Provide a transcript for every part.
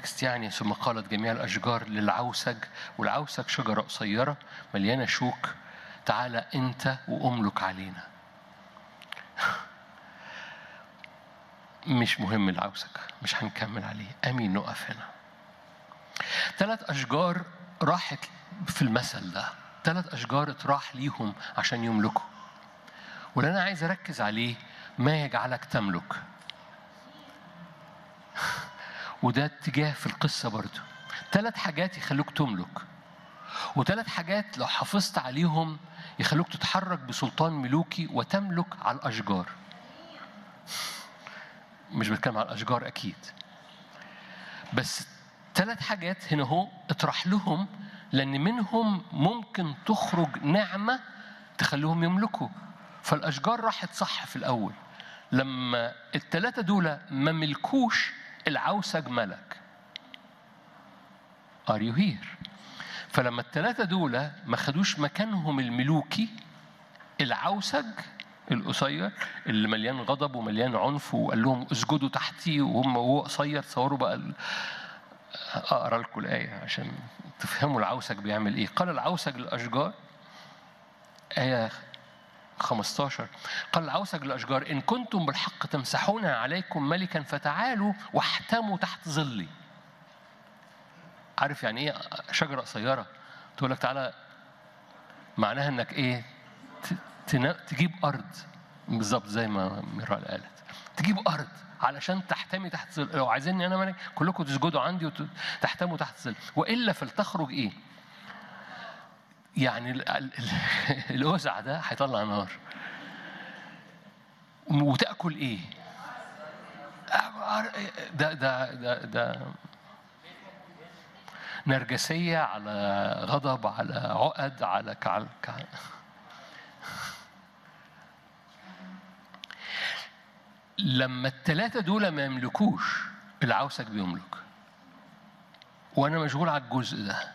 التكست يعني ثم قالت جميع الأشجار للعوسج والعوسج شجرة قصيرة مليانة شوك تعالى أنت وأملك علينا مش مهم العوسج مش هنكمل عليه أمين نقف هنا ثلاث أشجار راحت في المثل ده ثلاث أشجار اتراح ليهم عشان يملكوا واللي أنا عايز أركز عليه ما يجعلك تملك وده اتجاه في القصة برضو ثلاث حاجات يخلوك تملك وثلاث حاجات لو حافظت عليهم يخلوك تتحرك بسلطان ملوكي وتملك على الأشجار مش بتكلم على الأشجار أكيد بس ثلاث حاجات هنا هو اطرح لهم لأن منهم ممكن تخرج نعمة تخليهم يملكوا فالأشجار راحت صح في الأول لما الثلاثة دول ما ملكوش العوسج ملك Are you here؟ فلما الثلاثة دول ما خدوش مكانهم الملوكي العوسج القصير اللي مليان غضب ومليان عنف وقال لهم اسجدوا تحتي وهم وهو قصير تصوروا بقى ال... اقرا لكم الايه عشان تفهموا العوسج بيعمل ايه قال العوسج للاشجار ايه 15 قال العوسج للاشجار ان كنتم بالحق تمسحون عليكم ملكا فتعالوا واحتموا تحت ظلي عارف يعني ايه شجره قصيره تقول لك تعالى معناها انك ايه تجيب ارض بالظبط زي ما ميرال قالت تجيب ارض علشان تحتمي تحت ظل لو عايزيني انا ملك كلكم تسجدوا عندي وتحتموا تحت ظل والا فلتخرج ايه يعني الأوزع ده هيطلع نار وتاكل ايه ده ده ده ده نرجسيه على غضب على عقد على كعل كعل لما الثلاثة دول ما يملكوش العوسك بيملك وأنا مشغول على الجزء ده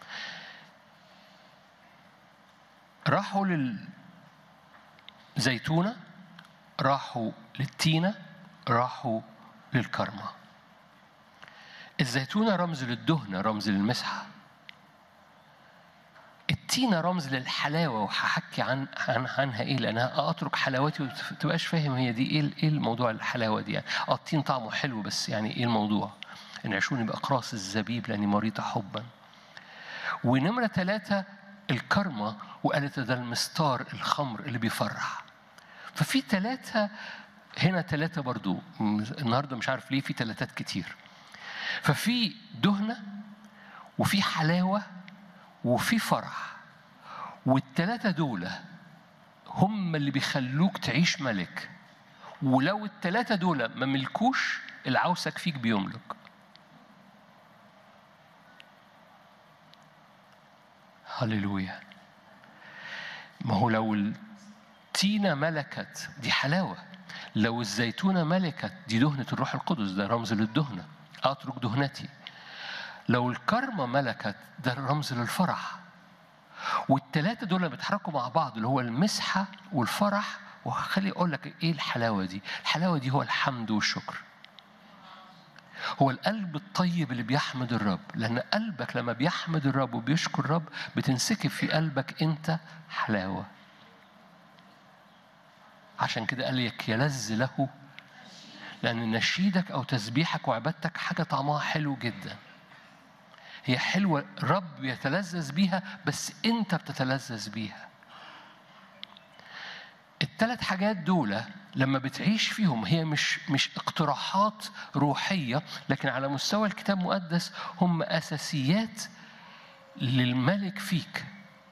راحوا للزيتونة راحوا للتينة راحوا للكرمة الزيتونة رمز للدهنة رمز للمسحة التينة رمز للحلاوة وهحكي عن, عن عنها ايه لانها اترك حلاوتي وما تبقاش فاهم هي دي ايه ايه الموضوع الحلاوة دي يعني اه التين طعمه حلو بس يعني ايه الموضوع؟ انعشوني باقراص الزبيب لاني مريضة حبا. ونمرة ثلاثة الكرمة وقالت ده المستار الخمر اللي بيفرح. ففي ثلاثة هنا ثلاثة برضو النهاردة مش عارف ليه في ثلاثات كتير. ففي دهنة وفي حلاوة وفي فرح والتلاتة دول هم اللي بيخلوك تعيش ملك ولو التلاتة دول ما ملكوش العوسك فيك بيملك هللويا ما هو لو التينة ملكت دي حلاوة لو الزيتونة ملكت دي دهنة الروح القدس ده رمز للدهنة أترك دهنتي لو الكرمة ملكت ده رمز للفرح والتلاتة دول بيتحركوا مع بعض اللي هو المسحة والفرح وخلي أقول لك إيه الحلاوة دي الحلاوة دي هو الحمد والشكر هو القلب الطيب اللي بيحمد الرب لأن قلبك لما بيحمد الرب وبيشكر الرب بتنسكب في قلبك أنت حلاوة عشان كده قال لك يلذ له لأن نشيدك أو تسبيحك وعبادتك حاجة طعمها حلو جدا هي حلوة رب يتلذذ بيها بس أنت بتتلذذ بيها الثلاث حاجات دول لما بتعيش فيهم هي مش مش اقتراحات روحية لكن على مستوى الكتاب المقدس هم أساسيات للملك فيك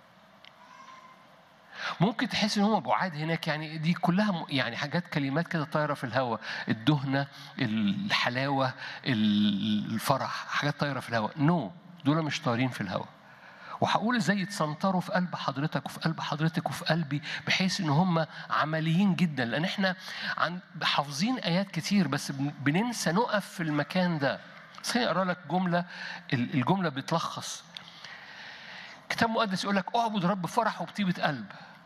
ممكن تحس ان هم بعاد هناك يعني دي كلها يعني حاجات كلمات كده طايره في الهواء الدهنه الحلاوه الفرح حاجات طايره في الهواء نو no. دول مش طايرين في الهواء وهقول ازاي يتسنطروا في قلب حضرتك وفي قلب حضرتك وفي قلبي بحيث ان هم عمليين جدا لان احنا عن حافظين ايات كتير بس بننسى نقف في المكان ده بس خليني اقرا لك جمله الجمله بتلخص كتاب مقدس يقول لك اعبد رب فرح وبطيبه قلب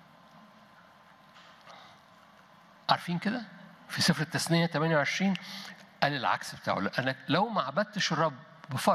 عارفين كده في سفر التثنيه 28 قال العكس بتاعه لانك لو ما عبدتش الرب بفرح